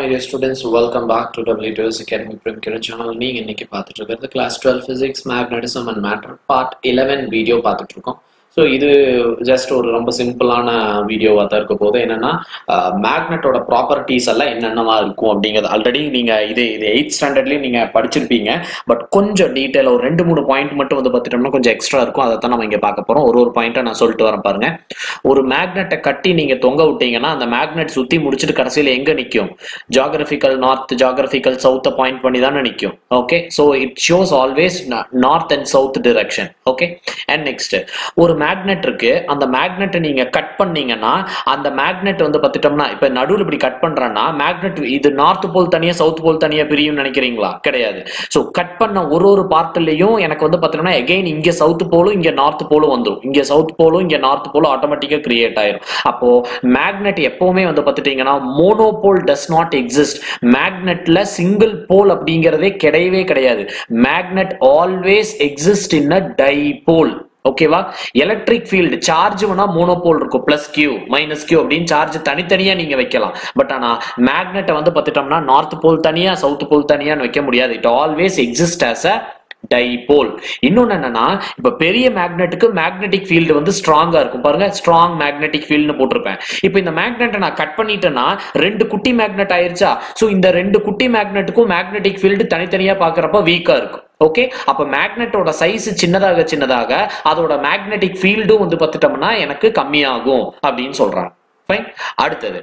my dear students. Welcome back to W2S Academy Prim Kira channel. நீங்க இன்னைக்கு பார்த்துட்டு இருக்கிறது class twelve physics magnetism and matter part eleven video பார்த்துட்டு இருக்கோம் so இது ஜஸ்ட் ஒரு ரொம்ப சிம்பிளான வீடியோவாக தான் இருக்க போது என்னன்னா மேக்னெட்டோட ப்ராப்பர்ட்டிஸ் எல்லாம் என்னென்னவா இருக்கும் அப்படிங்கிறது ஆல்ரெடி நீங்க இது இது எயிட் ஸ்டாண்டர்ட்லேயும் நீங்க படிச்சிருப்பீங்க பட் கொஞ்சம் டீட்டெயில் ஒரு ரெண்டு மூணு பாயிண்ட் மட்டும் வந்து பார்த்துட்டோம்னா கொஞ்சம் எக்ஸ்ட்ரா இருக்கும் அதை தான் நம்ம இங்கே பார்க்க போறோம் ஒரு ஒரு பாயிண்ட்டை நான் சொல்லிட்டு வரேன் பாருங்க ஒரு மேக்னெட்டை கட்டி நீங்க தொங்க விட்டீங்கன்னா அந்த மேக்னெட் சுத்தி முடிச்சுட்டு கடைசியில் எங்க நிற்கும் ஜாகிரபிக்கல் நார்த் ஜாகிரபிக்கல் சவுத்தை பாயிண்ட் பண்ணி தானே நிற்கும் okay so it shows always north and south direction okay and next ஒரு மேக்னெட் இருக்கு அந்த மேக்னெட்டை நீங்க கட் பண்ணீங்கன்னா அந்த மேக்னெட் வந்து பார்த்துட்டோம்னா இப்ப நடுவில் இப்படி கட் பண்றேன்னா மேக்னெட் இது நார்த் போல் தனியா சவுத் போல் தனியா பிரியும் நினைக்கிறீங்களா கிடையாது ஸோ கட் பண்ண ஒரு ஒரு பார்ட்லயும் எனக்கு வந்து பார்த்தீங்கன்னா எகைன் இங்க சவுத் போலும் இங்க நார்த் போலும் வந்துடும் இங்க சவுத் போலும் இங்க நார்த் போலும் ஆட்டோமேட்டிக்கா கிரியேட் ஆயிரும் அப்போ மேக்னெட் எப்பவுமே வந்து பார்த்துட்டீங்கன்னா மோனோபோல் டஸ் நாட் எக்ஸிஸ்ட் மேக்னெட்ல சிங்கிள் போல் அப்படிங்கிறதே கிடையவே கிடையாது magnet always exist in a dipole ஓகேவா எலக்ட்ரிக் ஃபீல்டு சார்ஜ் வேணா மோனோபோல் இருக்கும் பிளஸ் கியூ மைனஸ் கியூ அப்படின்னு சார்ஜ் தனித்தனியா நீங்க வைக்கலாம் பட் ஆனா மேக்னெட்டை வந்து பார்த்துட்டோம்னா நார்த் போல் தனியா சவுத் போல் தனியான்னு வைக்க முடியாது it always exist as a dipole இன்னொன்னு என்னன்னா இப்ப பெரிய மேக்னெட்டுக்கு மேக்னெட்டிக் ஃபீல்டு வந்து ஸ்ட்ராங்கா இருக்கும் பாருங்க ஸ்ட்ராங் மேக்னெட்டிக் ஃபீல்டுன்னு போட்டிருப்பேன் இப்போ இந்த மேக்னெட்டை நான் கட் பண்ணிட்டேன்னா ரெண்டு குட்டி மேக்னெட் ஆயிருச்சா ஸோ இந்த ரெண்டு குட்டி மேக்னெட்டுக்கும் மேக்னெட்டிக் ஃபீல்டு தனித்தனியா பாக்குறப்ப வீக்கா இருக்கும் ஓகே அப்ப மேக்னெட்டோட சைஸ் சின்னதாக சின்னதாக அதோட மேக்னெட்டிக் ஃபீல்டும் வந்து பார்த்துட்டோம்னா எனக்கு கம்மியாகும் அப்படின்னு சொல்றாங்க ஃபைன் அடுத்தது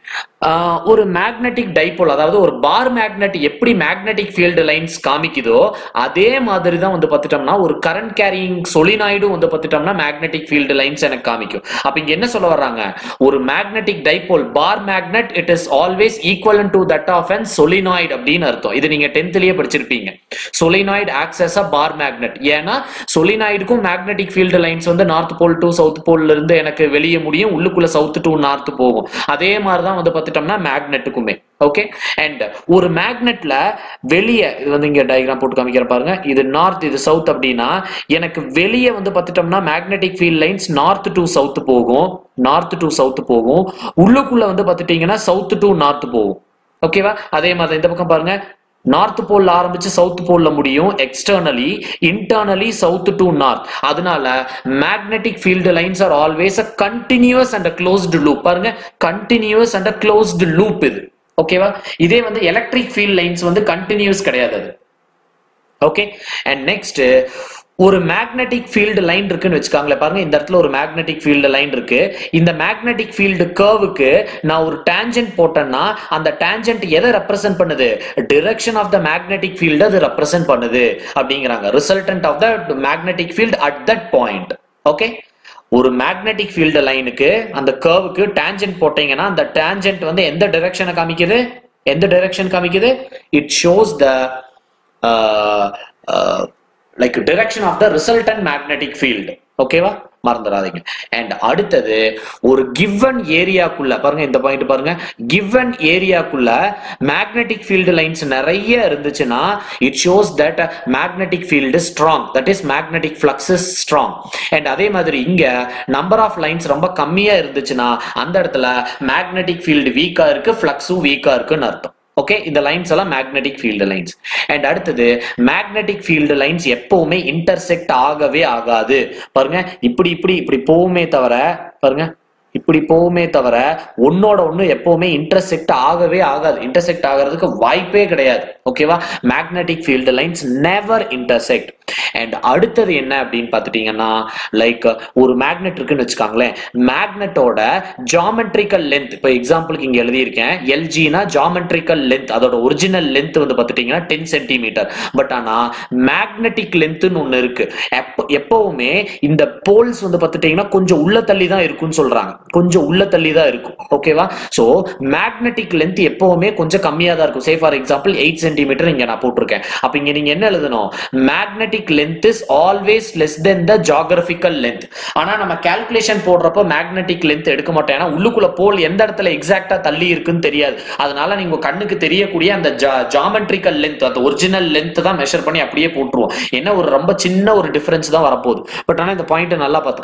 ஒரு மேக்னெட்டிக் டைபோல் அதாவது ஒரு பார் மேக்னெட் எப்படி மேக்னெட்டிக் ஃபீல்டு லைன்ஸ் காமிக்குதோ அதே மாதிரி தான் வந்து பார்த்துட்டோம்னா ஒரு கரண்ட் கேரியிங் சொலினாய்டும் வந்து பார்த்துட்டோம்னா மேக்னெட்டிக் ஃபீல்டு லைன்ஸ் எனக்கு காமிக்கும் அப்ப இங்க என்ன சொல்ல வர்றாங்க ஒரு magnetic dipole bar magnet it is always equal to that of and solenoid அப்படின்னு அர்த்தம் இது நீங்க டென்த்லயே படிச்சிருப்பீங்க solenoid acts a bar magnet ஏன்னா சொலினாய்டுக்கும் மேக்னெட்டிக் ஃபீல்டு லைன்ஸ் வந்து நார்த் போல் டு சவுத் போல்ல இருந்து எனக்கு வெளியே முடியும் உள்ளுக்குள்ள சவுத் டு நார்த் போகும் அதே மாதிரி தான் வந்து பார்த்துட்டோம்னா மேக்னெட்டுக்குமே ஓகே அண்ட் ஒரு மேக்னெட்ல வெளியே இது வந்து இங்க டயக்ராம் போட்டு காமிக்கிற பாருங்க இது நார்த் இது சவுத் அப்படின்னா எனக்கு வெளியே வந்து பார்த்துட்டோம்னா magnetic field lines north to south போகும் நார்த் டு சவுத் போகும் உள்ளுக்குள்ள வந்து பார்த்துட்டீங்கன்னா சவுத் டு நார்த் போகும் ஓகேவா அதே மாதிரி இந்த பக்கம் பாருங்க நார்த் போல்ல ஆரம்பிச்சு சவுத் போல்ல முடியும் externally internally south to north அதனால magnetic field lines are always a continuous and closed loop பாருங்க கண்டினியூஸ் அண்ட் க்ளோஸ்டு லூப் இது ஓகேவா இதே வந்து எலக்ட்ரிக் ஃபீல்ட் லைன்ஸ் வந்து கண்டினியூஸ் கிடையாது அது ஓகே அண்ட் நெக்ஸ்ட் ஒரு மேக்னெட்டிக் ஃபீல்டு லைன் இருக்குன்னு வச்சுக்காங்களே பாருங்க இந்த இடத்துல ஒரு மேக்னெட்டிக் ஃபீல்டு லைன் இருக்கு இந்த மேக்னெட்டிக் ஃபீல்டு கர்வுக்கு நான் ஒரு டேஞ்சன்ட் போட்டேன்னா அந்த டேஞ்சன்ட் எதை ரெப்ரசென்ட் பண்ணுது direction of the magnetic field அது ரெப்ரசென்ட் பண்ணுது அப்படிங்கிறாங்க resultant of the magnetic field at that point okay ஒரு மேக்னெட்டிக் ஃபீல்டு லைனுக்கு அந்த கர்வுக்கு டேஞ்சன்ட் போட்டீங்கன்னா அந்த டேஞ்சன்ட் வந்து எந்த டைரக்ஷனை காமிக்குது எந்த டைரக்ஷன் காமிக்குது it shows the like direction of the resultant magnetic field ஓகேவா மறந்துடாதீங்க அண்ட் அடுத்தது ஒரு கிவன் ஏரியாக்குள்ள பாருங்க இந்த பாயிண்ட் பாருங்க கிவன் ஏரியாக்குள்ள மேக்னெட்டிக் ஃபீல்டு லைன்ஸ் நிறைய இருந்துச்சுன்னா it shows that magnetic field strong that is magnetic flux is strong and அதே மாதிரி இங்க நம்பர் ஆஃப் லைன்ஸ் ரொம்ப கம்மியா இருந்துச்சுன்னா அந்த இடத்துல மேக்னெட்டிக் ஃபீல்டு வீக்கா இருக்கு ஃபிளக்ஸும் வீக்கா இருக்குன்னு அர்த்தம் ஓகே இந்த லைன்ஸ் எல்லாம் மேக்னெட்டிக் ஃபீல்டு லைன்ஸ் அண்ட் அடுத்தது மேக்னெட்டிக் ஃபீல்டு லைன்ஸ் எப்பவுமே இன்டர்செக்ட் ஆகவே ஆகாது பாருங்க இப்படி இப்படி இப்படி போகுமே தவிர பாருங்க இப்படி போகுமே தவிர ஒன்னோட ஒண்ணு எப்பவுமே இன்டர்செக்ட் ஆகவே ஆகாது இன்டர்செக்ட் ஆகிறதுக்கு வாய்ப்பே கிடையாது ஓகேவா magnetic field lines never intersect and அடுத்தது என்ன அப்படின்னு பார்த்துட்டீங்கன்னா லைக் ஒரு மேக்னெட் இருக்குன்னு வச்சுக்காங்களேன் மேக்னெட்டோட ஜாமெட்ரிக்கல் லென்த் இப்போ எக்ஸாம்பிளுக்கு இங்க எழுதியிருக்கேன் எல்ஜினா ஜாமெட்ரிக்கல் லென்த் அதோட ஒரிஜினல் லென்த் வந்து பார்த்துட்டீங்கன்னா டென் சென்டிமீட்டர் பட் ஆனா மேக்னெட்டிக் லென்த்னு ஒன்று இருக்கு எப்போ எப்பவுமே இந்த போல்ஸ் வந்து பார்த்துட்டீங்கன்னா கொஞ்சம் உள்ள தள்ளி தான் இருக்குன்னு சொல்றாங்க கொஞ்சம் உள்ள தள்ளி தான் இருக்கும் ஓகேவா ஸோ மேக்னெட்டிக் லென்த் எப்பவுமே கொஞ்சம் கம்மியாக தான் இருக்கும் say for example eight centimetre இங்க நான் போட்டிருக்கேன் அப்ப இங்க நீங்க என்ன எழுதணும் magnetic length is always less than the geographical length ஆனா நம்ம கால்குலேஷன் போடுறப்போ மேக்னெட்டிக் லென்த் எடுக்க மாட்டோம் ஏன்னா உள்ளுக்குள்ள போல் எந்த இடத்துல எக்ஸாக்டா தள்ளி இருக்குன்னு தெரியாது அதனால நீங்க கண்ணுக்கு தெரியக்கூடிய அந்த ஜாமெட்ரிக்கல் லென்த் அந்த ஒரிஜினல் லென்த் தான் மெஷர் பண்ணி அப்படியே போட்டுருவோம் என்ன ஒரு ரொம்ப சின்ன ஒரு டிஃபரன்ஸ் தான் வரப்போகுது பட் ஆனா இந்த பாயிண்ட் நல்லா பாத்துக்காங்க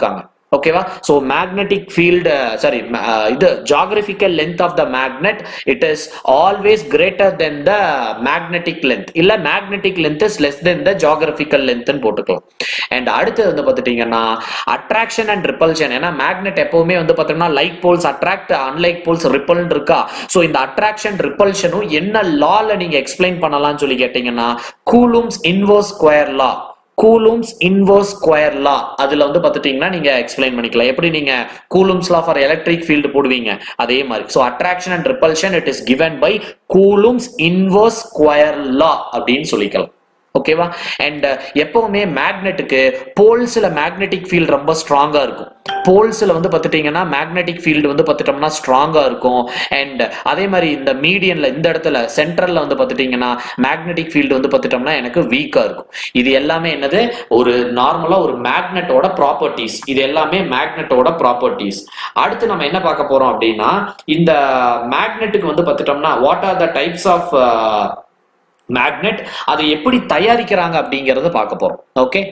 ஓகேவா ஸோ மேக்னெட்டிக் ஃபீல்டு சாரி இது geographical length of the magnet it is always greater than the magnetic length இல்ல magnetic length is less than the geographical லென்த்னு போட்டுக்கலாம் அண்ட் அடுத்து வந்து பார்த்துட்டீங்கன்னா அட்ராக்ஷன் அண்ட் ரிப்பல்ஷன் ஏன்னா மேக்னெட் எப்பவுமே வந்து பார்த்தோம்னா like poles attract unlike poles repel இருக்கா ஸோ இந்த அட்ராக்ஷன் ரிப்பல்ஷனும் என்ன லால நீங்க எக்ஸ்பிளைன் பண்ணலாம்னு சொல்லி கேட்டீங்கன்னா Coulomb's inverse square law Coulomb's inverse square law அதுல வந்து பார்த்துட்டீங்கன்னா நீங்க எக்ஸ்பிளைன் பண்ணிக்கலாம் எப்படி நீங்க Coulomb's law for electric field போடுவீங்க அதே மாதிரி so attraction and repulsion it is given by Coulomb's inverse square law அப்படின்னு சொல்லிக்கலாம் ஓகேவா அண்ட் எப்பவுமே மேக்னெட்டுக்கு போல்ஸ்ல மேக்னெட்டிக் ஃபீல்டு ரொம்ப ஸ்ட்ராங்கா இருக்கும் போல்ஸ்ல வந்து பார்த்துட்டீங்கன்னா மேக்னெட்டிக் ஃபீல்டு வந்து பார்த்துட்டோம்னா ஸ்ட்ராங்கா இருக்கும் அண்ட் அதே மாதிரி இந்த மீடியன்ல இந்த இடத்துல சென்ட்ரல்ல வந்து பார்த்துட்டீங்கன்னா மேக்னெட்டிக் ஃபீல்டு வந்து பார்த்துட்டோம்னா எனக்கு வீக்கா இருக்கும் இது எல்லாமே என்னது ஒரு நார்மலா ஒரு மேக்னெட்டோட ப்ராப்பர்ட்டிஸ் இது எல்லாமே மேக்னெட்டோட ப்ராப்பர்ட்டிஸ் அடுத்து நம்ம என்ன பார்க்க போறோம் அப்படின்னா இந்த மேக்னெட்டுக்கு வந்து பார்த்துட்டோம்னா what are the types of magnet அதை எப்படி தயாரிக்கிறாங்க அப்படிங்கறத பார்க்க போறோம் ஓகே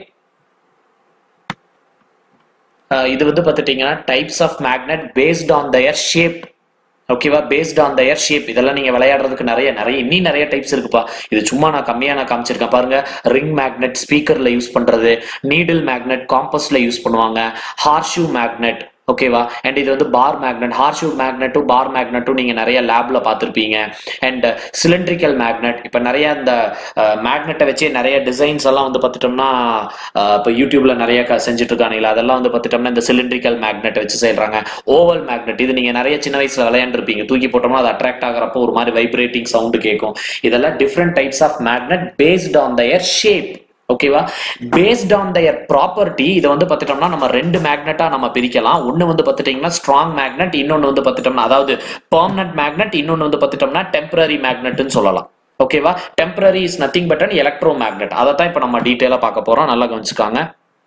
இது வந்து பார்த்துட்டீங்கன்னா types of magnet based on their shape ஓகேவா பேஸ்ட் ஆன் தயர் ஷேப் இதெல்லாம் நீங்க விளையாடுறதுக்கு நிறைய நிறைய இன்னும் நிறைய டைப்ஸ் இருக்குப்பா இது சும்மா நான் கம்மியா நான் காமிச்சிருக்கேன் பாருங்க ரிங் மேக்னெட் ஸ்பீக்கர்ல யூஸ் பண்றது நீடில் மேக்னெட் காம்பஸ்ல யூஸ் பண்ணுவாங்க ஹார்ஷூ மேக்னெட் ஓகேவா அண்ட் இது வந்து பார் மேக்னெட் ஹார்ஷூ மேக்னெட்டும் பார் மேக்னெட்டும் நீங்க நிறைய லேப்ல பார்த்துருப்பீங்க அண்ட் சிலிண்ட்ரிக்கல் மேக்னெட் இப்போ நிறைய இந்த மேக்னெட்டை வச்சே நிறைய டிசைன்ஸ் எல்லாம் வந்து பார்த்துட்டோம்னா இப்போ யூடியூப்ல நிறைய க- செஞ்சுட்டு இருக்கானுங்களா அதெல்லாம் வந்து பார்த்துட்டோம்னா இந்த சிலிண்ட்ரிக்கல் மேக்னெட் வச்சு செய்யறாங்க ஓவல் மேக்னெட் இது நீங்க நிறைய சின்ன வயசுல விளையாண்டுருப்பீங்க தூக்கி போட்டோம்னா அது அட்ராக்ட் ஆகிறப்போ ஒரு மாதிரி வைப்ரேட்டிங் சவுண்டு கேட்கும் இதெல்லாம் different types of magnet based on their shape ஓகேவா பேஸ்ட் ஆன் தயர் ப்ராப்பர்ட்டி இதை வந்து பார்த்துட்டோம்னா நம்ம ரெண்டு மேக்னெட்டா நம்ம பிரிக்கலாம் ஒன்னு வந்து பார்த்துட்டீங்கன்னா ஸ்ட்ராங் மேக்னெட் இன்னொன்னு வந்து பார்த்துட்டோம்னா அதாவது பெர்மனன்ட் மேக்னெட் இன்னொன்னு வந்து பார்த்துட்டோம்னா டெம்பரரி மேக்னெட்னு சொல்லலாம் ஓகேவா temporary is nothing but an electromagnet அதை தான் இப்போ நம்ம டீட்டெயிலாக பார்க்க போறோம் நல்லா கவனிச்சுக்காங்க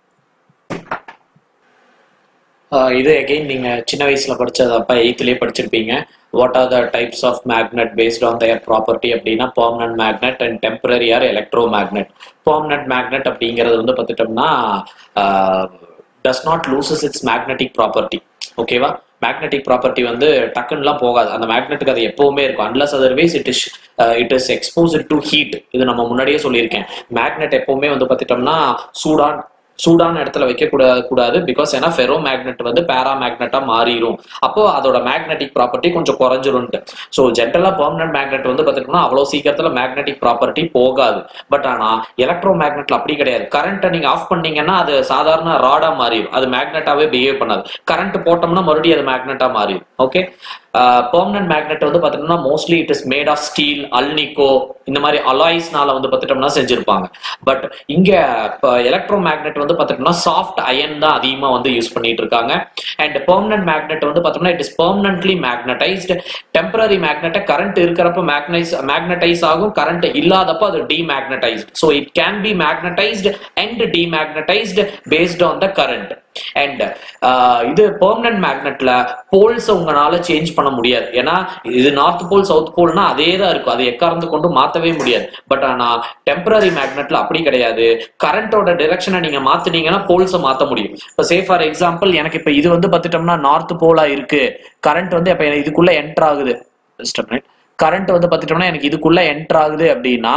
ஆஹ் இது அகைன் நீங்க சின்ன வயசுல படிச்சது அப்ப எயித்துலயே படிச்சிருப்பீங்க what are the types of magnet based on their property அப்படின்னா permanent magnet and temporary or electromagnet permanent magnet அப்படிங்கிறது வந்து பார்த்துட்டோம்னா does not loses its magnetic property ஓகேவா மேக்னெட்டிக் ப்ராப்பர்ட்டி வந்து டக்குன்னுலாம் போகாது அந்த மேக்னெட்டுக்கு அது எப்பவுமே இருக்கும் unless otherwise it is it is exposed to heat இது நம்ம முன்னாடியே சொல்லியிருக்கேன் மேக்னெட் எப்பவுமே வந்து பார்த்துட்டோம்னா சூடான் சூடான இடத்துல வைக்க கூடாது கூடாது பிகாஸ் ஏன்னா ஃபெரோ மேக்னெட் வந்து பேரா மேக்னெட்டா மாறிடும் அப்போ அதோட மேக்னெட்டிக் ப்ராப்பர்ட்டி கொஞ்சம் குறைஞ்சிரும்ட்டு ஸோ ஜென்ரலா பெர்மனன்ட் மேக்னெட் வந்து பார்த்துட்டோம்னா அவ்வளோ சீக்கிரத்துல மேக்னெட்டிக் ப்ராப்பர்ட்டி போகாது பட் ஆனா எலக்ட்ரோ மேக்னெட்ல அப்படி கிடையாது கரண்ட்டை நீங்க ஆஃப் பண்ணீங்கன்னா அது சாதாரண ராடா மாறிடும் அது மேக்னெட்டாவே பிஹேவ் பண்ணாது கரண்ட் போட்டோம்னா மறுபடியும் அது மேக்னெட்டா மாறிடும் ஓகே பெர்மனன்ட் மேக்னெட் வந்து பார்த்தீங்கன்னா mostly it is made of steel alnico இந்த மாதிரி அலாய்ஸ்னால வந்து பார்த்துட்டோம்னா செஞ்சிருப்பாங்க பட் இங்க எலக்ட்ரோ மேக்னெட் வந்து பார்த்துட்டோம்னா சாஃப்ட் அயன் தான் அதிகமா வந்து யூஸ் பண்ணிட்டு இருக்காங்க அண்ட் பெர்மனன்ட் மேக்னெட் வந்து பார்த்தோம்னா it is permanently magnetised temporary மேக்னெட்டை கரண்ட் இருக்கிறப்ப மேக்னைஸ் மேக்னடைஸ் ஆகும் கரண்ட் இல்லாதப்போ அது demagnetised so it can be magnetised and demagnetised based on the current and இது பெர்மனன்ட் மேக்னெட்ல போல்ஸ் உங்களால சேஞ்ச் பண்ண முடியாது ஏன்னா இது நார்த் போல் சவுத் போல்னா அதே தான் இருக்கும் அதை எக்கார்ந்து கொண்டு மாத்தவே முடியாது பட் ஆனா டெம்பரரி மேக்னெட்ல அப்படி கிடையாது கரண்டோட டிரெக்ஷனை நீங்க மாத்துனீங்கன்னா போல்ஸை மாத்த முடியும் இப்போ சே ஃபார் எக்ஸாம்பிள் எனக்கு இப்ப இது வந்து பார்த்துட்டோம்னா நார்த் போலா இருக்கு கரண்ட் வந்து இப்ப இதுக்குள்ள என்டர் ஆகுது கரண்ட் வந்து பார்த்துட்டோம்னா எனக்கு இதுக்குள்ள என்டர் ஆகுது அப்படின்னா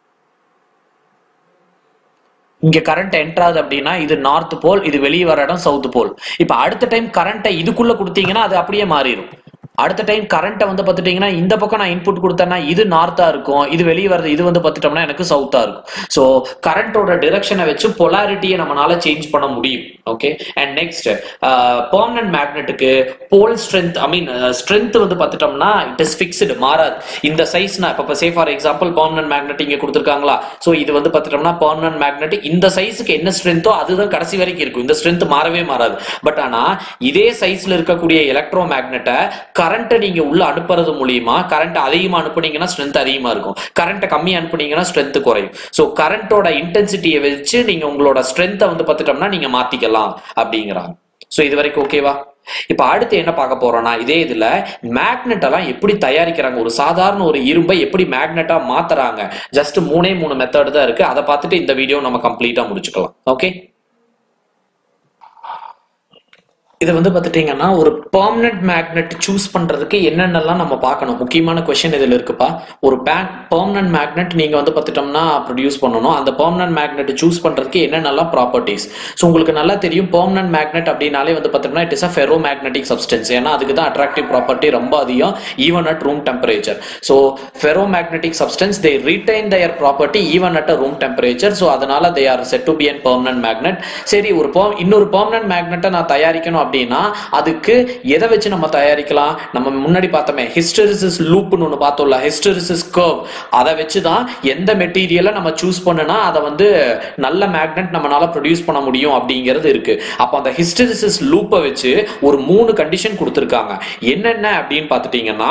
இங்க கரண்ட் என்ட்ராது அப்படின்னா இது நார்த் போல் இது வெளியே வர இடம் சவுத் போல் இப்ப அடுத்த டைம் கரண்ட்டை இதுக்குள்ள கொடுத்தீங்கன்னா அது அப்படியே மாறிடும் அடுத்த டைம் கரண்ட்டை வந்து பார்த்துட்டீங்கன்னா இந்த பக்கம் நான் இன்புட் கொடுத்தேன்னா இது நார்த்தா இருக்கும் இது வெளியே வருது இது வந்து பார்த்துட்டோம்னா எனக்கு சவுத்தா இருக்கும் ஸோ கரண்டோட டிரெக்ஷனை வச்சு பொலாரிட்டியை நம்மளால சேஞ்ச் பண்ண முடியும் ஓகே அண்ட் நெக்ஸ்ட் பெர்மனன்ட் மேக்னெட்டுக்கு pole strength I mean strength வந்து பார்த்துட்டோம்னா இட் இஸ் ஃபிக்ஸ்டு மாறாது இந்த சைஸ் நான் இப்போ say for example permanent magnet இங்கே கொடுத்துருக்காங்களா ஸோ இது வந்து பார்த்துட்டோம்னா பெர்மனன்ட் மேக்னெட் இந்த சைஸுக்கு என்ன ஸ்ட்ரென்த்தோ அதுதான் கடைசி வரைக்கும் இருக்கும் இந்த ஸ்ட்ரென்த் மாறவே மாறாது பட் ஆனா இதே சைஸ்ல இருக்கக்கூடிய எலக்ட்ரோ மேக்னெட்டை கரண்ட்டை நீங்க உள்ள அனுப்புறது மூலியமா கரண்ட் அதிகமா அனுப்புனீங்கன்னா ஸ்ட்ரென்த் அதிகமா இருக்கும் கரண்ட்டை கம்மி அனுப்புனீங்கன்னா ஸ்ட்ரென்த் குறையும் ஸோ கரண்டோட இன்டென்சிட்டியை வச்சு நீங்க உங்களோட ஸ்ட்ரென்த்தை வந்து பார்த்துட்டோம்னா நீங்க மாத்திக்கலாம் அப்படிங்கிறாங்க ஸோ இது வரைக்கும் ஓகேவா இப்ப அடுத்து என்ன பார்க்க போறோம்னா இதே இதுல மேக்னெட் எல்லாம் எப்படி தயாரிக்கிறாங்க ஒரு சாதாரண ஒரு இரும்பை எப்படி மேக்னெட்டா மாத்துறாங்க ஜஸ்ட் மூணே மூணு மெத்தட் தான் இருக்கு அதை பார்த்துட்டு இந்த வீடியோ நம்ம கம்ப்ளீட்டா முடிச்சுக்கலாம் ஓகே இது வந்து பார்த்துட்டீங்கன்னா ஒரு பெர்மனன்ட் மேக்னெட் சூஸ் பண்றதுக்கு என்னென்னலாம் நம்ம பார்க்கணும் முக்கியமான கொஸ்டின் இதில் இருக்குப்பா ஒரு பேக் பெர்மனன்ட் மேக்னெட் நீங்க வந்து பார்த்துட்டோம்னா ப்ரொடியூஸ் பண்ணணும் அந்த பெர்மனன்ட் மேக்னெட் சூஸ் பண்றதுக்கு என்னென்னலாம் ப்ராப்பர்ட்டிஸ் ஸோ உங்களுக்கு நல்லா தெரியும் பெர்மனன்ட் மேக்னெட் அப்படின்னாலே வந்து பார்த்தோம்னா it is a ferromagnetic substance ஏன்னா அதுக்கு தான் அட்ராக்டிவ் ப்ராப்பர்ட்டி ரொம்ப அதிகம் even at room temperature so ferromagnetic substance they retain their property even at a room temperature so அதனால they are set to be an permanent magnet சரி ஒரு per- இன்னொரு permanent மேக்னெட்டை நான் தயாரிக்கணும் அப்படின்னா அதுக்கு எதை வச்சு நம்ம தயாரிக்கலாம் நம்ம முன்னாடி பார்த்தோமே ஹிஸ்டரிசிஸ் லூப்னு ஒன்று பார்த்தோம்ல ஹிஸ்டரிசிஸ் கர்வ் அதை வச்சு தான் எந்த மெட்டீரியலை நம்ம சூஸ் பண்ணுனா அதை வந்து நல்ல மேக்னெட் நம்மளால ப்ரொடியூஸ் பண்ண முடியும் அப்படிங்கிறது இருக்கு அப்போ அந்த ஹிஸ்டரிசிஸ் லூப்பை வச்சு ஒரு மூணு கண்டிஷன் கொடுத்துருக்காங்க என்னென்ன அப்படின்னு பார்த்துட்டீங்கன்னா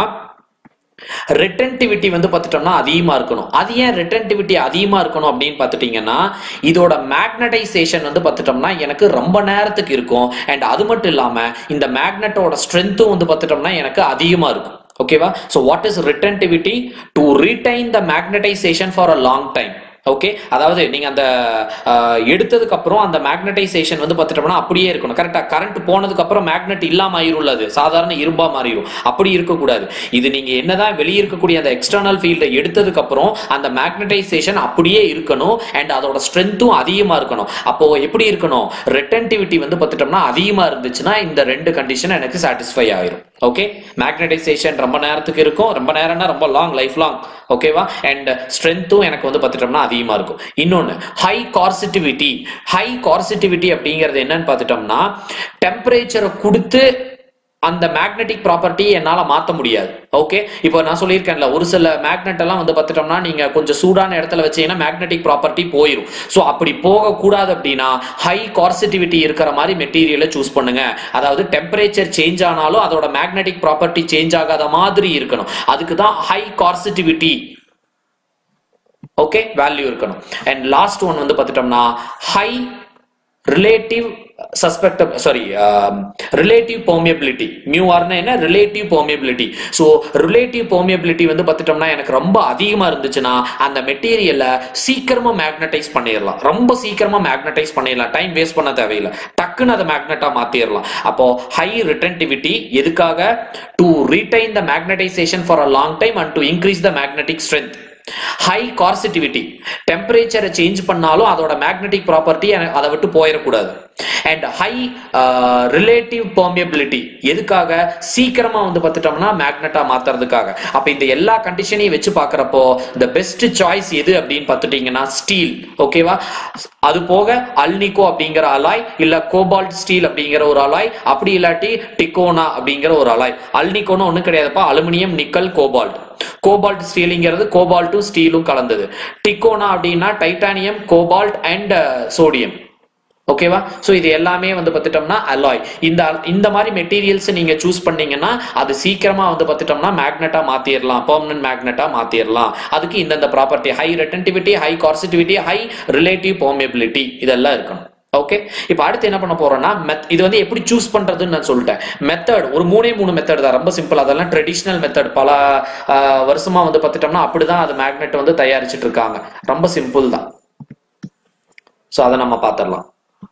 ரிட்டன்டிவிட்டி வந்து பார்த்துட்டோம்னா அதிகமா இருக்கணும் அது ஏன் ரிட்டன்டிவிட்டி அதிகமா இருக்கணும் அப்படின்னு பார்த்துட்டீங்கன்னா இதோட மேக்னடைசேஷன் வந்து பார்த்துட்டோம்னா எனக்கு ரொம்ப நேரத்துக்கு இருக்கும் அண்ட் அது மட்டும் இல்லாம இந்த மேக்னெட்டோட ஸ்ட்ரென்த்தும் வந்து பார்த்துட்டோம்னா எனக்கு அதிகமா இருக்கும் ஓகேவா so what is retentivity to retain the magnetisation for a long time okay அதாவது நீங்க அந்த அஹ், எடுத்ததுக்கு அப்புறம் அந்த மேக்னடைசேஷன் வந்து பார்த்துட்டோம்னா அப்படியே இருக்கணும் கரெக்டா கரண்ட் போனதுக்கு அப்புறம் மேக்னெட் இல்லாம ஆயிரும்ல அது சாதாரண இரும்பா மாறிடும் அப்படி இருக்கக்கூடாது இது நீங்க என்னதான் வெளியே இருக்கக்கூடிய அந்த எக்ஸ்டர்னல் ஃபீல்டை எடுத்ததுக்கு அப்புறம் அந்த மேக்னடைசேஷன் அப்படியே இருக்கணும் அண்ட் அதோட ஸ்ட்ரென்த்தும் அதிகமா இருக்கணும் அப்போ எப்படி இருக்கணும் ரெட்டன்டிவிட்டி வந்து பார்த்துட்டோம்னா அதிகமா இருந்துச்சுன்னா இந்த ரெண்டு கண்டிஷன் எனக்கு சாட்டிஸ்ஃபை ஆயிரும் ஓகே மேக்னடைசேஷன் ரொம்ப நேரத்துக்கு இருக்கும் ரொம்ப நேரம்னா ரொம்ப லாங் லைஃப் லாங் ஓகேவா அண்ட் ஸ்ட்ரென்த்தும் எனக்கு வந்து பார்த்துட்டோம்னா அதிகமா இருக்கும் இன்னொன்னு ஹை கார்சிட்டிவிட்டி ஹை கார்சிட்டிவிட்டி அப்படிங்கிறது என்னன்னு பார்த்துட்டோம்னா டெம்பரேச்சரை கொடுத்து அந்த மேக்னெட்டிக் ப்ராப்பர்ட்டி என்னால மாத்த முடியாது ஓகே இப்போ நான் சொல்லியிருக்கேன்ல ஒரு சில மேக்னெட் எல்லாம் வந்து பார்த்துட்டோம்னா நீங்க கொஞ்சம் சூடான இடத்துல வச்சீங்கன்னா மேக்னெட்டிக் ப்ராப்பர்ட்டி போயிடும் ஸோ அப்படி போகக்கூடாது அப்படின்னா ஹை கார்சிட்டிவிட்டி இருக்கிற மாதிரி மெட்டீரியலை சூஸ் பண்ணுங்க அதாவது டெம்பரேச்சர் சேஞ்ச் ஆனாலும் அதோட மேக்னெட்டிக் ப்ராப்பர்ட்டி சேஞ்ச் ஆகாத மாதிரி இருக்கணும் அதுக்கு தான் ஹை கார்சிட்டிவிட்டி ஓகே வேல்யூ இருக்கணும் அண்ட் லாஸ்ட் ஒன் வந்து பார்த்துட்டோம்னா high relative suspect sorry relative permeability mu ஆர்னா என்ன relative permeability so relative permeability வந்து பார்த்துட்டோம்னா எனக்கு ரொம்ப அதிகமாக இருந்துச்சுன்னா அந்த மெட்டீரியலை சீக்கிரமா மேக்னடைஸ் பண்ணிடலாம் ரொம்ப சீக்கிரமா மேக்னடைஸ் பண்ணிடலாம் டைம் வேஸ்ட் பண்ண தேவையில்லை டக்குன்னு அதை மேக்னட்டா மாத்திரலாம் அப்போ ஹை ரிட்டன்டிவிட்டி எதுக்காக to retain the magnetisation for a long time and to increase the magnetic strength high coercivity டெம்பரேச்சரை சேஞ்ச் பண்ணாலும் அதோட மேக்னெட்டிக் ப்ராப்பர்ட்டி அதை விட்டு போயிடக்கூடாது அண்ட் ஹை ரிலேட்டிவ் பெர்மியபிலிட்டி எதுக்காக சீக்கிரமா வந்து பார்த்துட்டோம்னா மேக்னெட்டா மாத்துறதுக்காக அப்ப இந்த எல்லா கண்டிஷனையும் வச்சு பார்க்கறப்போ த பெஸ்ட் சாய்ஸ் எது அப்படின்னு பார்த்துட்டீங்கன்னா ஸ்டீல் ஓகேவா அது போக அல்னிகோ அப்படிங்கிற அலாய் இல்ல கோபால்ட் ஸ்டீல் அப்படிங்கிற ஒரு அலாய் அப்படி இல்லாட்டி டிகோனா அப்படிங்கிற ஒரு அலாய் அல்னிகோன்னு ஒண்ணும் கிடையாதுப்பா அலுமினியம் நிக்கல் கோபால்ட் கோபால்ட் ஸ்டீலுங்கிறது கோபால்ட்டும் ஸ்டீலும் கலந்தது டிகோனா அப்படின்னா டைட்டானியம் கோபால்ட் அண்ட் சோடியம் ஓகேவா சோ இது எல்லாமே வந்து பார்த்துட்டோம்னா அலாய் இந்த இந்த மாதிரி மெட்டீரியல்ஸ் நீங்க சூஸ் பண்ணீங்கன்னா அது சீக்கிரமா வந்து பார்த்துட்டோம்னா மேக்னெட்டா மாத்திரலாம் பெர்மனன்ட் மேக்னெட்டா மாத்திரலாம் அதுக்கு இந்தந்த property high retentivity high coercivity high relative permeability இதெல்லாம் இருக்கணும் ஓகே இப்போ அடுத்து என்ன பண்ண போறோம்னா மெத் இது வந்து எப்படி சூஸ் பண்றதுன்னு நான் சொல்லிட்டேன் மெத்தட் ஒரு மூணே மூணு மெத்தட் தான் ரொம்ப சிம்பிள் அதெல்லாம் ட்ரெடிஷ்னல் மெத்தட் பல ஆஹ், வருஷமா வந்து பார்த்துட்டோம்னா அப்படிதான் அது மேக்னெட் வந்து தயாரிச்சிட்டு இருக்காங்க ரொம்ப சிம்பிள் தான் ஸோ அதை நம்ம பார்த்துடலாம்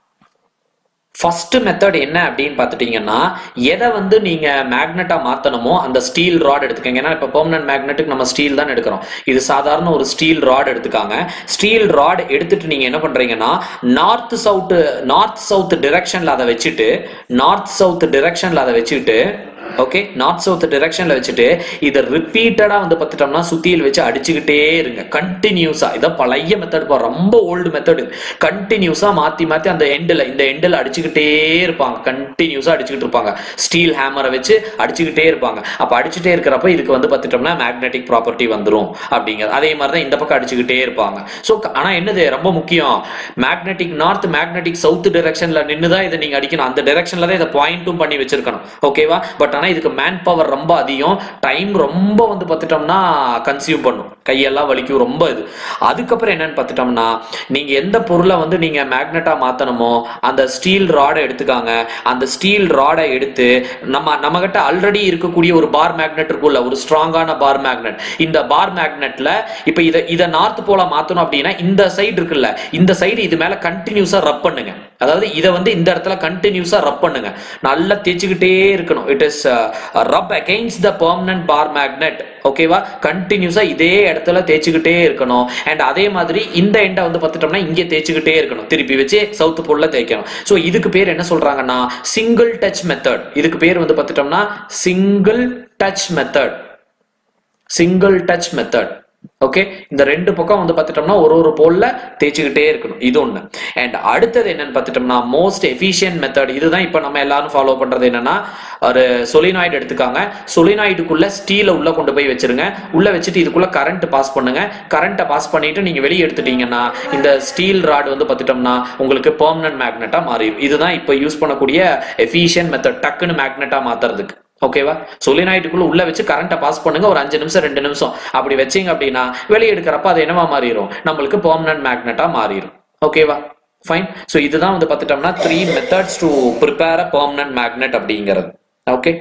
ஃபர்ஸ்ட் மெத்தட் என்ன அப்படின்னு பார்த்துட்டீங்கன்னா எதை வந்து நீங்க மேக்னெட்டா மாத்தணுமோ அந்த ஸ்டீல் ராட் எடுத்துக்கங்க ஏன்னா இப்போ பெர்மனன்ட் மேக்னெட்டுக்கு நம்ம ஸ்டீல் தான் எடுக்கிறோம் இது சாதாரண ஒரு ஸ்டீல் ராட் எடுத்துக்காங்க ஸ்டீல் ராட் எடுத்துட்டு நீங்க என்ன பண்றீங்கன்னா நார்த் சவுத் நார்த் சவுத் டிரெக்ஷன்ல அதை வச்சுட்டு நார்த் சவுத் டிரெக்ஷன்ல அதை வச்சுட்டு ஓகே நார்த் சவுத் டிரெக்ஷன்ல வச்சுட்டு இதை ரிப்பீட்டடா வந்து பார்த்துட்டோம்னா சுத்தியில் வச்சு அடிச்சுக்கிட்டே இருங்க கண்டினியூஸா இதை பழைய மெத்தட் பா ரொம்ப ஓல்டு மெத்தட் கண்டினியூஸா மாத்தி மாத்தி அந்த எண்டில் இந்த எண்டில் அடிச்சுக்கிட்டே இருப்பாங்க கண்டினியூஸா அடிச்சுக்கிட்டு இருப்பாங்க ஸ்டீல் ஹேமரை வச்சு அடிச்சுக்கிட்டே இருப்பாங்க அப்ப அடிச்சுட்டே இருக்கிறப்ப இதுக்கு வந்து பார்த்துட்டோம்னா மேக்னெட்டிக் ப்ராப்பர்ட்டி வந்துரும் அப்படிங்கிறது அதே மாதிரி தான் இந்த பக்கம் அடிச்சுக்கிட்டே இருப்பாங்க ஸோ ஆனா என்னது ரொம்ப முக்கியம் மேக்னெட்டிக் நார்த் மேக்னெட்டிக் சவுத் டிரெக்ஷன்ல நின்று தான் இதை நீங்க அடிக்கணும் அந்த டிரெக்ஷன்ல தான் இதை பாயிண்ட்டும் பண்ணி வச்சிருக்கணும் ஓகேவா பட் ஆனா இதுக்கு மேன் பவர் ரொம்ப அதிகம் டைம் ரொம்ப வந்து பார்த்துட்டோம்னா கன்சியூம் பண்ணும் கையெல்லாம் வலிக்கும் ரொம்ப இது அதுக்கப்புறம் என்னன்னு பார்த்துட்டோம்னா நீங்க எந்த பொருளை வந்து நீங்க மேக்னெட்டா மாத்தணுமோ அந்த ஸ்டீல் ராடை எடுத்துக்காங்க அந்த ஸ்டீல் ராடை எடுத்து நம்ம நம்ம கிட்ட ஆல்ரெடி இருக்கக்கூடிய ஒரு பார் மேக்னெட் இருக்குல்ல ஒரு ஸ்ட்ராங்கான பார் மேக்னெட் இந்த பார் மேக்னெட்ல இப்ப இதை இதை நார்த் போல மாத்தணும் அப்படின்னா இந்த சைடு இருக்குல்ல இந்த சைடு இது மேல கண்டினியூஸா ரப் பண்ணுங்க அதாவது இதை வந்து இந்த இடத்துல கண்டினியூஸா ரப் பண்ணுங்க நல்லா தேய்ச்சிக்கிட்டே இருக்கணும் it is rub against the permanent bar magnet ஓகேவா கண்டினியூஸா இதே இடத்துல தேய்ச்சிக்கிட்டே இருக்கணும் அண்ட் அதே மாதிரி இந்த எண்டை வந்து பார்த்துட்டோம்னா இங்கே தேய்ச்சிக்கிட்டே இருக்கணும் திருப்பி வச்சு சவுத் போல்ல தேய்க்கணும் ஸோ இதுக்கு பேர் என்ன சொல்றாங்கன்னா சிங்கிள் டச் மெத்தட் இதுக்கு பேர் வந்து பார்த்துட்டோம்னா single touch method single touch method okay இந்த ரெண்டு பக்கம் வந்து பார்த்துட்டோம்னா ஒரு ஒரு போல்ல தேய்ச்சிக்கிட்டே இருக்கணும் இது ஒண்ணு அண்ட் அடுத்தது என்னன்னு பார்த்துட்டோம்னா மோஸ்ட் எஃபிஷியன்ட் மெத்தட் இதுதான் இப்போ நம்ம எல்லாரும் ஃபாலோ பண்றது என்னன்னா ஒரு சொலினாய்டு எடுத்துக்காங்க சொலினாய்டுக்குள்ள ஸ்டீலை உள்ள கொண்டு போய் வச்சிருங்க உள்ள வச்சுட்டு இதுக்குள்ள கரண்ட் பாஸ் பண்ணுங்க கரண்ட்டை பாஸ் பண்ணிட்டு நீங்க வெளியே எடுத்துட்டீங்கன்னா இந்த ஸ்டீல் ராட் வந்து பார்த்துட்டோம்னா உங்களுக்கு பெர்மனன்ட் மேக்னெட்டா மாறிடும் இதுதான் இப்போ யூஸ் பண்ணக்கூடிய எஃபிஷியன்ட் மெத்தட் டக்குன்னு மேக்னெட்டா மாத்துறதுக்கு ஓகேவா சொலினாய்டுக்குள்ள உள்ள வச்சு கரண்ட்டை பாஸ் பண்ணுங்க ஒரு அஞ்சு நிமிஷம் ரெண்டு நிமிஷம் அப்படி வச்சீங்க அப்படின்னா வெளியே எடுக்கிறப்ப அது என்னவா மாறிடும் நம்மளுக்கு பெர்மனன்ட் மேக்னெட்டா மாறிடும் ஓகேவா ஃபைன் ஸோ இதுதான் வந்து பார்த்துட்டோம்னா three methods to prepare a permanent magnet அப்படிங்கிறது ஓகே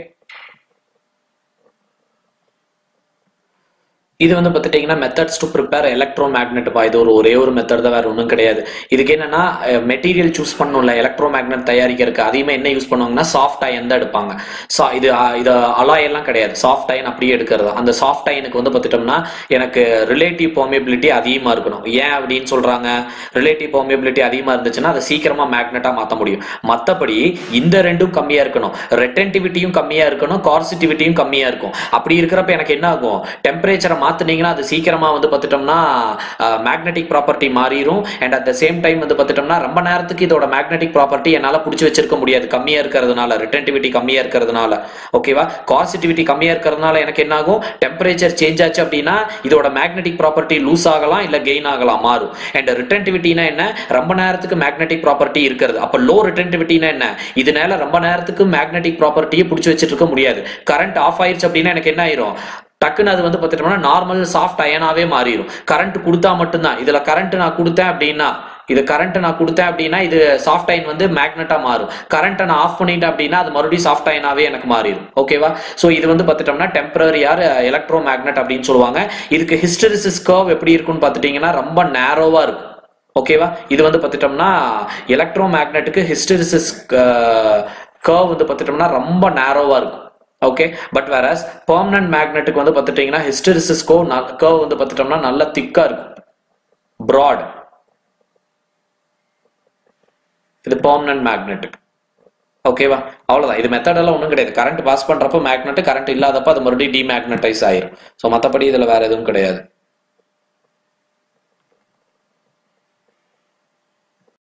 இது வந்து பார்த்துட்டீங்கன்னா மெத்தட்ஸ் டு ப்ரிப்பேர் எலக்ட்ரோ மேக்னெட்ப்பா இது ஒரு ஒரே ஒரு மெத்தட் தான் வேற ஒன்றும் கிடையாது இதுக்கு என்னன்னா மெட்டீரியல் சூஸ் பண்ணணும்ல எலக்ட்ரோ மேக்னெட் தயாரிக்கிறதுக்கு அதிகமாக என்ன யூஸ் பண்ணுவாங்கன்னா சாஃப்ட் அயன் தான் எடுப்பாங்க ஸோ இது அஹ், இது அலாய் எல்லாம் கிடையாது சாஃப்ட் அயன் அப்படியே எடுக்கிறது அந்த சாஃப்ட் அயனுக்கு வந்து பார்த்துட்டோம்னா எனக்கு ரிலேட்டிவ் பெர்மியபிலிட்டி அதிகமாக இருக்கணும் ஏன் அப்படின்னு சொல்றாங்க ரிலேட்டிவ் பெர்மியபிலிட்டி அதிகமாக இருந்துச்சுன்னா அதை சீக்கிரமா மேக்னெட்டாக மாற்ற முடியும் மற்றபடி இந்த ரெண்டும் கம்மியாக இருக்கணும் ரெட்டன்டிவிட்டியும் கம்மியாக இருக்கணும் கார்சிட்டிவிட்டியும் கம்மியாக இருக்கும் அப்படி இருக்கிறப்ப எனக்கு என்ன ஆகும் டெம்பரேச்சரை மாத்துனீங்கன்னா அது சீக்கிரமா வந்து பார்த்துட்டோம்னா மேக்னெட்டிக் ப்ராப்பர்ட்டி மாறிடும் and at the same time வந்து பார்த்துட்டோம்னா ரொம்ப நேரத்துக்கு இதோட மேக்னெட்டிக் ப்ராப்பர்ட்டி என்னால் பிடிச்சி வச்சிருக்க முடியாது கம்மியா இருக்கிறதுனால ரிட்டன்டிவிட்டி கம்மியா இருக்கிறதுனால ஓகேவா கார்சிட்டிவிட்டி கம்மியா இருக்கிறதுனால எனக்கு என்ன ஆகும் டெம்பரேச்சர் சேஞ்ச் ஆச்சு அப்படின்னா இதோட மேக்னெட்டிக் ப்ராப்பர்ட்டி லூஸ் ஆகலாம் இல்ல கெயின் ஆகலாம் மாறும் அண்ட் ரிட்டன்டிவிட்டினா என்ன ரொம்ப நேரத்துக்கு மேக்னெட்டிக் ப்ராப்பர்ட்டி இருக்கிறது அப்ப லோ ரிட்டன்டிவிட்டினா என்ன இதனால ரொம்ப நேரத்துக்கு மேக்னெட்டிக் ப்ராப்பர்ட்டியை பிடிச்சி வச்சிட்டு இருக்க முடியாது கரண்ட் ஆஃப் ஆயிருச்சு அப்படின்னா எனக்கு என்ன ஆயிரும் டக்குன்னு அது வந்து பார்த்துட்டோம்னா நார்மல் சாஃப்ட் அயனாவே மாறிடும் கரண்ட் கொடுத்தா மட்டும்தான் இதுல கரண்ட் நான் கொடுத்தேன் அப்படின்னா இது கரண்ட் நான் கொடுத்தேன் அப்படின்னா இது சாஃப்ட் அயன் வந்து மேக்னெட்டா மாறும் கரண்ட்டை நான் ஆஃப் பண்ணிட்டேன் அப்படின்னா அது மறுபடியும் சாஃப்ட் அயனாவே எனக்கு மாறிடும் ஓகேவா ஸோ இது வந்து பார்த்துட்டோம்னா டெம்பரரியார் எலக்ட்ரோ மேக்னெட் அப்படின்னு சொல்லுவாங்க இதுக்கு ஹிஸ்டரிசிஸ் கர்வ் எப்படி இருக்கும்னு பார்த்துட்டீங்கன்னா ரொம்ப நேரோவா இருக்கும் ஓகேவா இது வந்து பார்த்துட்டோம்னா எலக்ட்ரோ மேக்னெட்டுக்கு ஹிஸ்டரிசிஸ் கர்வ் வந்து பார்த்துட்டோம்னா ரொம்ப நேரோவா இருக்கும் ஓகே பட் வேற பெர்மனன்ட் மேக்னெட்டுக்கு வந்து பார்த்துட்டீங்கன்னா ஹிஸ்டரிசிஸ் கோ கர்வ் வந்து பார்த்துட்டோம்னா நல்லா திக்கா இருக்கும் ப்ராட் இது பெர்மனன்ட் மேக்னெட்டுக்கு ஓகேவா அவ்வளவுதான் இது மெத்தட் எல்லாம் ஒன்றும் கிடையாது கரண்ட் பாஸ் பண்றப்போ மேக்னெட் கரண்ட் இல்லாதப்ப அது மறுபடியும் டிமேக்னடைஸ் ஆயிரும் ஸோ மற்றபடி இதுல வேற எதுவும் கிடையாது